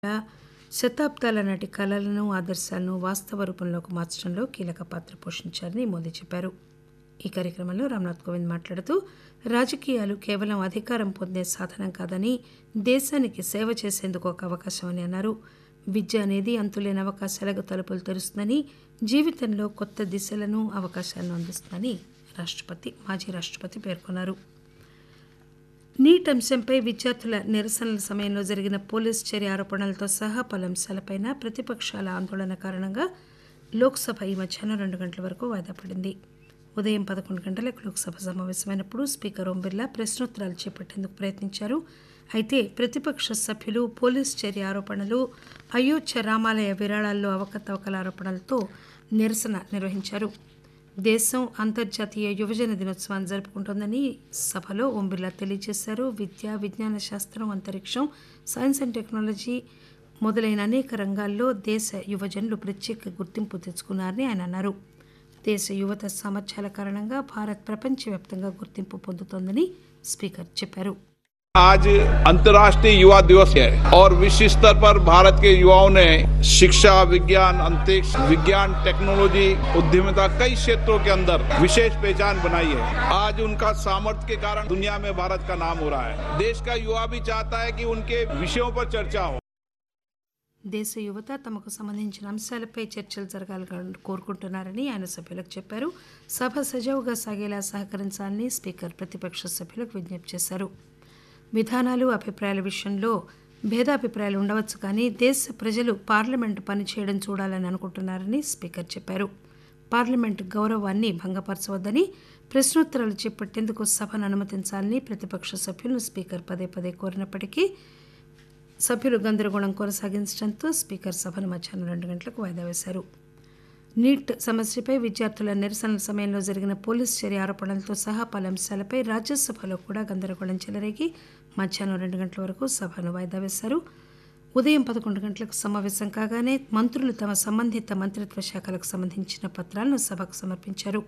శతాబ్దాల నాటి కలలను ఆదర్శాలను వాస్తవ రూపంలోకి మార్చడంలో కీలక పాత్ర పోషించారని మోదీ చెప్పారు ఈ కార్యక్రమంలో రామ్నాథ్ కోవింద్ మాట్లాడుతూ రాజకీయాలు కేవలం అధికారం పొందే సాధనం కాదని దేశానికి సేవ చేసేందుకు ఒక అవకాశం అని అన్నారు విద్య అనేది అంతులేని అవకాశాలకు తలుపులు తెరుస్తుందని జీవితంలో కొత్త దిశలను అవకాశాలను అందిస్తుందని రాష్ట్రపతి మాజీ రాష్ట్రపతి పేర్కొన్నారు నీట్ అంశంపై విద్యార్థుల నిరసనల సమయంలో జరిగిన పోలీస్ చర్య ఆరోపణలతో సహా పలు అంశాలపైన ప్రతిపక్షాల ఆందోళన కారణంగా లోక్సభ ఈ మధ్యాహ్నం రెండు గంటల వరకు వాయిదా పడింది ఉదయం పదకొండు గంటలకు లోక్సభ సమావేశమైనప్పుడు స్పీకర్ ఓం బిర్లా ప్రశ్నోత్తరాలు చేపట్టేందుకు ప్రయత్నించారు అయితే ప్రతిపక్ష సభ్యులు పోలీస్ చర్య ఆరోపణలు అయోధ్య రామాలయ విరాళాల్లో అవకతవకల ఆరోపణలతో నిరసన నిర్వహించారు దేశం అంతర్జాతీయ యువజన దినోత్సవాన్ని జరుపుకుంటోందని సభలో ఓం బిర్లా తెలియజేశారు విద్య విజ్ఞాన శాస్త్రం అంతరిక్షం సైన్స్ అండ్ టెక్నాలజీ మొదలైన అనేక రంగాల్లో దేశ యువజనులు ప్రత్యేక గుర్తింపు తెచ్చుకున్నారని ఆయన అన్నారు దేశ యువత సామర్థ్యాల కారణంగా భారత్ ప్రపంచవ్యాప్తంగా గుర్తింపు పొందుతోందని స్పీకర్ చెప్పారు आज अंतर्राष्ट्रीय युवा दिवस है और विश्व स्तर पर भारत के युवाओं ने शिक्षा विज्ञान अंतरिक्ष विज्ञान टेक्नोलॉजी उद्यमिता कई क्षेत्रों के अंदर विशेष पहचान बनाई है आज उनका सामर्थ्य के कारण दुनिया में भारत का नाम हो रहा है देश का युवा भी चाहता है कि उनके विषयों पर चर्चा हो దేశ యువత తమకు సంబంధించిన అంశాలపై చర్చలు జరగాలని కోరుకుంటున్నారని ఆయన సభ్యులకు చెప్పారు సభ సజావుగా సాగేలా సహకరించాలని స్పీకర్ ప్రతిపక్ష సభ్యులకు విజ్ఞప్తి చేశారు విధానాలు అభిప్రాయాల విషయంలో భేదాభిప్రాయాలు ఉండవచ్చు కానీ దేశ ప్రజలు పార్లమెంటు పనిచేయడం చూడాలని అనుకుంటున్నారని స్పీకర్ చెప్పారు పార్లమెంటు గౌరవాన్ని భంగపరచవద్దని ప్రశ్నోత్తరాలు చేపట్టేందుకు సభను అనుమతించాలని ప్రతిపక్ష సభ్యులను స్పీకర్ పదే పదే కోరినప్పటికీ సభ్యులు గందరగోళం కొనసాగించడంతో స్పీకర్ సభను మధ్యాహ్నం రెండు గంటలకు వాయిదా వేశారు నీట్ సమస్యపై విద్యార్థుల నిరసనల సమయంలో జరిగిన పోలీస్ చర్య ఆరోపణలతో సహా పలు అంశాలపై రాజ్యసభలో కూడా గందరగోళం చెలరేగి మధ్యాహ్నం రెండు గంటల వరకు సభను వాయిదా వేశారు ఉదయం పదకొండు గంటలకు సమావేశం కాగానే మంత్రులు తమ సంబంధిత మంత్రిత్వ శాఖలకు సంబంధించిన పత్రాలను సభకు సమర్పించారు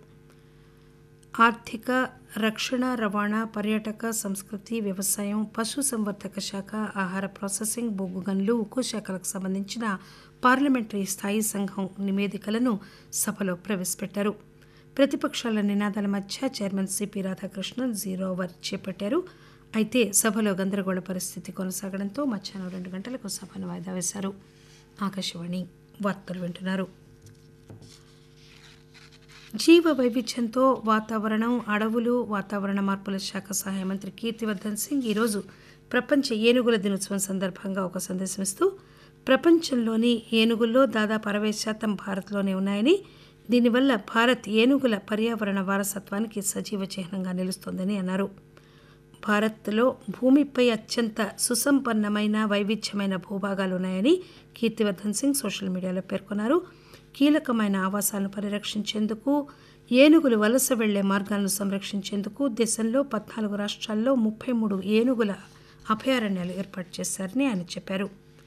ఆర్థిక రక్షణ రవాణా పర్యాటక సంస్కృతి వ్యవసాయం పశు సంవర్ధక శాఖ ఆహార ప్రాసెసింగ్ బొగ్గు గనులు ఉక్కు శాఖలకు సంబంధించిన పార్లమెంటరీ స్థాయీ సంఘం నివేదికలను సభలో ప్రవేశపెట్టారు ప్రతిపక్షాల నినాదాల మధ్య chairman C P Radhakrishnan zero hour చేపట్టారు అయితే సభలో గందరగోళ పరిస్థితి కొనసాగడంతో మధ్యాహ్నం రెండు గంటలకు సభను వాయిదా వేశారు ఆకాశవాణి వార్తలు వింటున్నారు జీవ వైవిధ్యంతో వాతావరణం అడవులు వాతావరణ మార్పుల శాఖ సహాయ మంత్రి కీర్తివర్ధన్ సింగ్ ఈరోజు ప్రపంచ ఏనుగుల దినోత్సవం సందర్భంగా ఒక సందేశం ఇస్తూ ప్రపంచంలోని ఏనుగుల్లో దాదాపు అరవై శాతం భారత్లోనే ఉన్నాయని దీనివల్ల భారత్ ఏనుగుల పర్యావరణ వారసత్వానికి సజీవ చిహ్నంగా నిలుస్తోందని అన్నారు భారత్లో భూమిపై అత్యంత సుసంపన్నమైన వైవిధ్యమైన భూభాగాలు ఉన్నాయని కీర్తివర్ధన్ సింగ్ సోషల్ మీడియాలో పేర్కొన్నారు కీలకమైన ఆవాసాలను పరిరక్షించేందుకు ఏనుగులు వలస వెళ్లే మార్గాలను సంరక్షించేందుకు దేశంలో పద్నాలుగు రాష్ట్రాల్లో ముప్పై మూడు ఏనుగుల అభయారణ్యాలు ఏర్పాటు చేశారని ఆయన చెప్పారు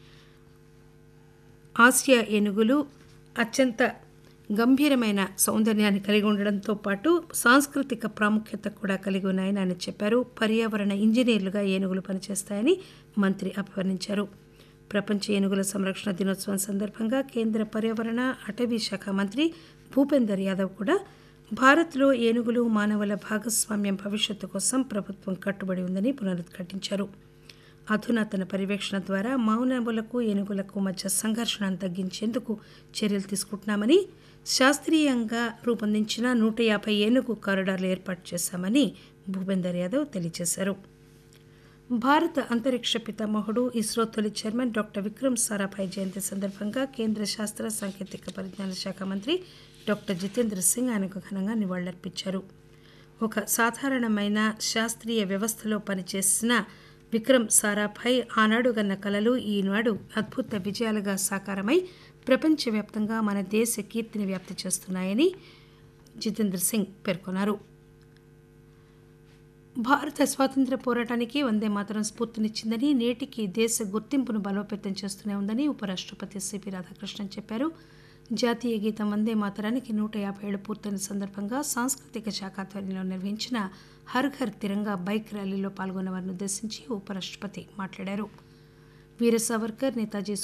ఆసియా ఏనుగులు అత్యంత గంభీరమైన సౌందర్యాన్ని కలిగి ఉండడంతో పాటు సాంస్కృతిక ప్రాముఖ్యత కూడా కలిగి ఉన్నాయని ఆయన చెప్పారు పర్యావరణ ఇంజనీర్లుగా ఏనుగులు పనిచేస్తాయని మంత్రి అభివర్ణించారు ప్రపంచ ఏనుగుల సంరక్షణ దినోత్సవం సందర్భంగా కేంద్ర పర్యావరణ అటవీ శాఖ మంత్రి భూపేందర్ యాదవ్ కూడా భారత్లో ఏనుగులు మానవుల భాగస్వామ్యం భవిష్యత్తు కోసం ప్రభుత్వం కట్టుబడి ఉందని పునరుద్ఘాటించారు అధునాతన పర్యవేక్షణ ద్వారా మానవులకు ఏనుగులకు మధ్య సంఘర్షణను తగ్గించేందుకు చర్యలు తీసుకుంటున్నామని శాస్త్రీయంగా రూపొందించిన నూట యాభై ఏనుగు కారిడార్లు ఏర్పాటు చేశామని భూపేందర్ యాదవ్ తెలియజేశారు భారత అంతరిక్ష పితామహుడు ఇస్రో తొలి చైర్మన్ డాక్టర్ విక్రమ్ సారాభాయ్ జయంతి సందర్భంగా కేంద్ర శాస్త్ర సాంకేతిక పరిజ్ఞాన శాఖ మంత్రి డాక్టర్ జితేంద్ర సింగ్ ఆయనకు ఘనంగా నివాళులర్పించారు ఒక సాధారణమైన శాస్త్రీయ వ్యవస్థలో పనిచేసిన విక్రమ్ సారాభాయ్ ఆనాడు గన్న కలలు ఈనాడు అద్భుత విజయాలుగా సాకారమై ప్రపంచవ్యాప్తంగా మన దేశ కీర్తిని వ్యాప్తి చేస్తున్నాయని జితేంద్ర సింగ్ పేర్కొన్నారు భారత స్వాతంత్ర పోరాటానికి వందే మాతరం స్ఫూర్తినిచ్చిందని నేటికి దేశ గుర్తింపును బలోపేతం చేస్తూనే ఉందని ఉపరాష్ట్రపతి సిపి రాధాకృష్ణన్ చెప్పారు జాతీయ గీతం వందే మాతరానికి నూట యాభై ఏళ్ళు పూర్తయిన సందర్భంగా సాంస్కృతిక శాఖ ఆధ్వర్యంలో నిర్వహించిన హర్ ఘర్ తిరంగా బైక్ ర్యాలీలో పాల్గొన్న వారిని ఉద్దేశించి ఉపరాష్ట్రపతి మాట్లాడారు వీర సావర్కర్ నేతాజీ